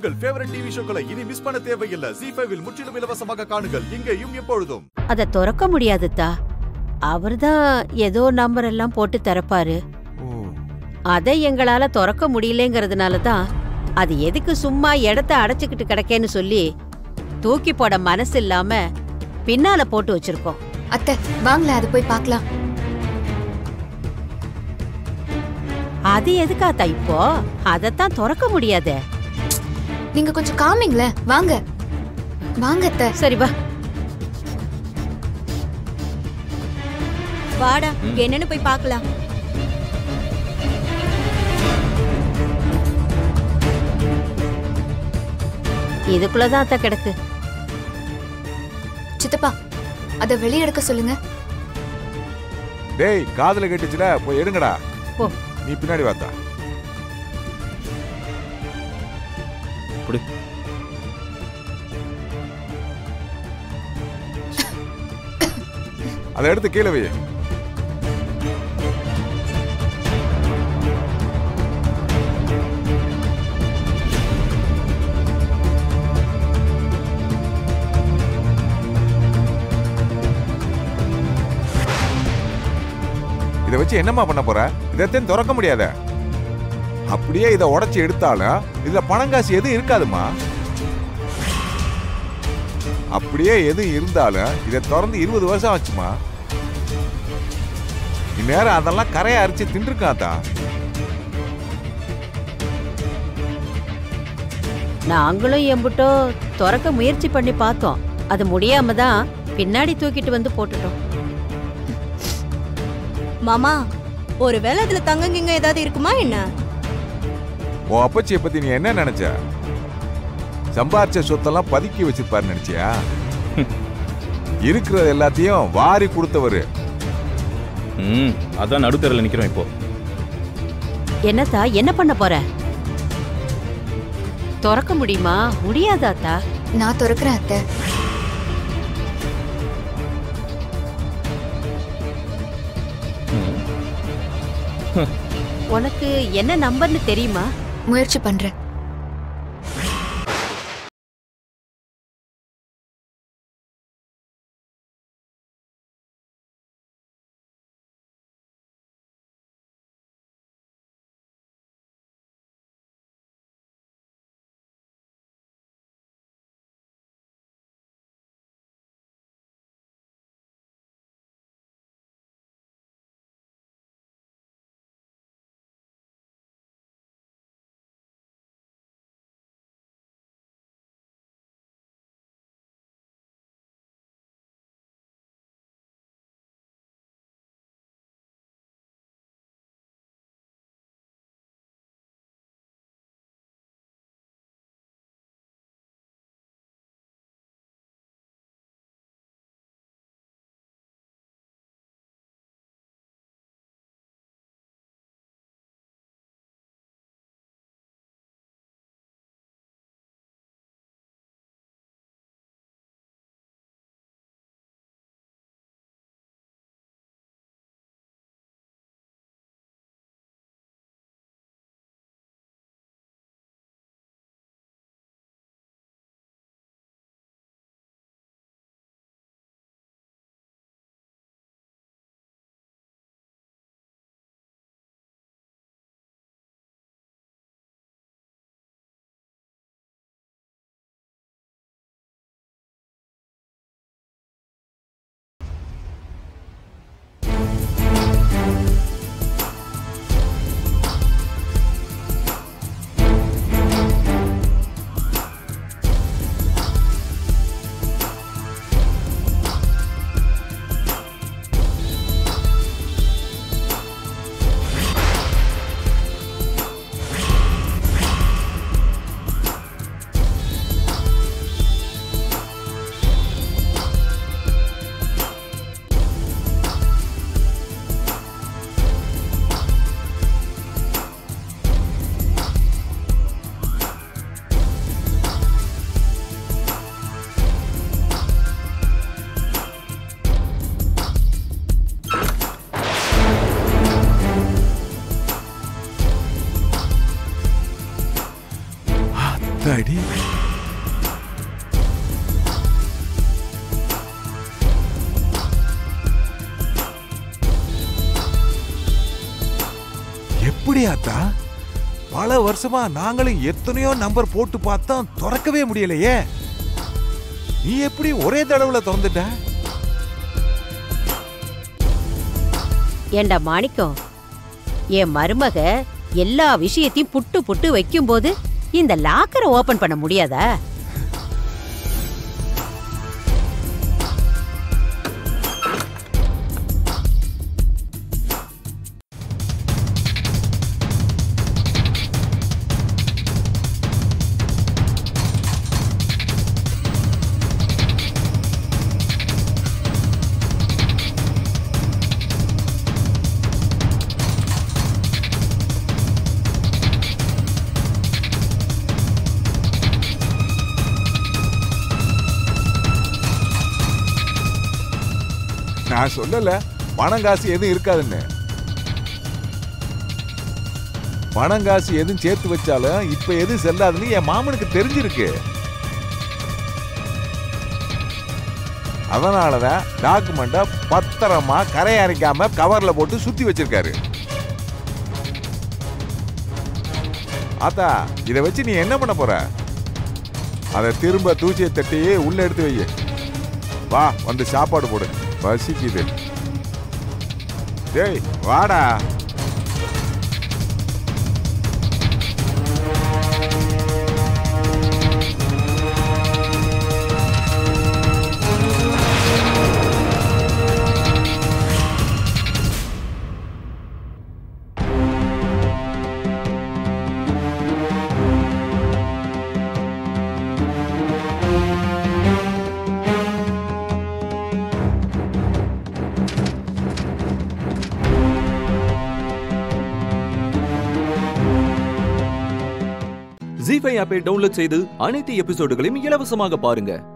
உங்கள் favourite TV ஷோக்களை இனி miss பண்ண தேவையில்லை ஜி ஃபைவில் முற்றிலும் இலவசமாக காணுங்கள் இங்கேயும் எப்பொழுதும் அத திறக்க முடியாதுத்தா அவர்தான் ஏதோ நம்பர் எல்லாம் போட்டு திறப்பாரு அதை எங்களால திறக்க முடியலங்கிறதுனால தான் அது எதுக்கு சும்மா இடத்த அடைச்சுக்கிட்டு கிடக்கேன்னு சொல்லி தூக்கி போட மனசு இல்லாம பின்னால போட்டு வச்சிருக்கோம் அத்தை வாங்களேன் அது போய் பார்க்கலாம் அது எதுக்காத்தா இப்போ அதத்தான் திறக்க முடியாதே நீங்க கொஞ்சம் காமிங்களேன் வாங்க வாங்க அத்தை சரி வா வாடா என்னன்னு போய் பார்க்கலாம் இதுக்குள்ளதான் அத்தா கிடக்கு சித்தப்பா அதை வெளியே எடுக்க சொல்லுங்க டேய் காதுல கேட்டுச்சுல போய் எடுங்கடா போ. நீ பின்னாடி வாத்தா குடு. அதை எடுத்து கீழே வை இதை வச்சு என்னம்மா பண்ண போற இதைத்தான் திறக்க முடியாத அப்படியே இதை உடைச்சு எடுத்தாலும் இதுல பணங்காசு எதுவும் இருக்காதுமா அப்படியே எது இருந்தாலும் இதை திறந்து இருபது வருஷம் ஆச்சுமா இந்நேரம் அதெல்லாம் கரையை அரிச்சு தின்றுக்காத்தா நாங்களும் எம்புட்டோ திறக்க முயற்சி பண்ணி பார்த்தோம் அது முடியாம தான் பின்னாடி தூக்கிட்டு வந்து போட்டுட்டோம் மாமா ஒருவேளை அதுல தங்கங்கிங்க ஏதாவது இருக்குமா என்ன உன் அப்பச்சியை பத்தி நீ என்ன நினைச்ச சம்பாரிச்ச சொத்தெல்லாம் பதுக்கி வச்சிருப்பாரு நினைச்சியா இருக்கிறது எல்லாத்தையும் வாரி கொடுத்தவரு ம் அதான் நடுத்தரில் நிக்கிறோம் இப்போ என்னத்தா என்ன பண்ண போற திறக்க முடியுமா முடியாதாத்தா நான் திறக்கிறேன் அத்தை உனக்கு என்ன நம்பர்னு தெரியுமா முயற்சி பண்றேன் எடி எப்படி ஆத்தா பல வருஷமா நாங்களும் எத்தனையோ நம்பர் போட்டு பார்த்தோம் திறக்கவே முடியலையே நீ எப்படி ஒரே தடவுல திறந்துட்ட ஏண்டா மாணிக்கம் என் மருமக எல்லா விஷயத்தையும் புட்டு புட்டு வைக்கும்போது இந்த லாக்கரை ஓபன் பண்ண முடியாதா நான் சொல்லல பணம் காசு எதுவும் இருக்காதுன்னு பணம் காசு எதுவும் சேர்த்து வச்சாலும் இப்ப எதுவும் செல்லாதுன்னு என் மாமனுக்கு தெரிஞ்சிருக்கு அதனாலதான் டாக்குமெண்ட பத்திரமா கரை அரைக்காம கவர்ல போட்டு சுத்தி வச்சிருக்காரு ஆத்தா இத வச்சு நீ என்ன பண்ண போற அதை திரும்ப தூசியை தட்டி உள்ள எடுத்து வை வா வந்து சாப்பாடு போடு பசிக்குது டேய் வாடா ஜி ஃபைவ் ஆப்பை டவுன்லோட் செய்து அனைத்து எபிசோடுகளையும் இலவசமாக பாருங்க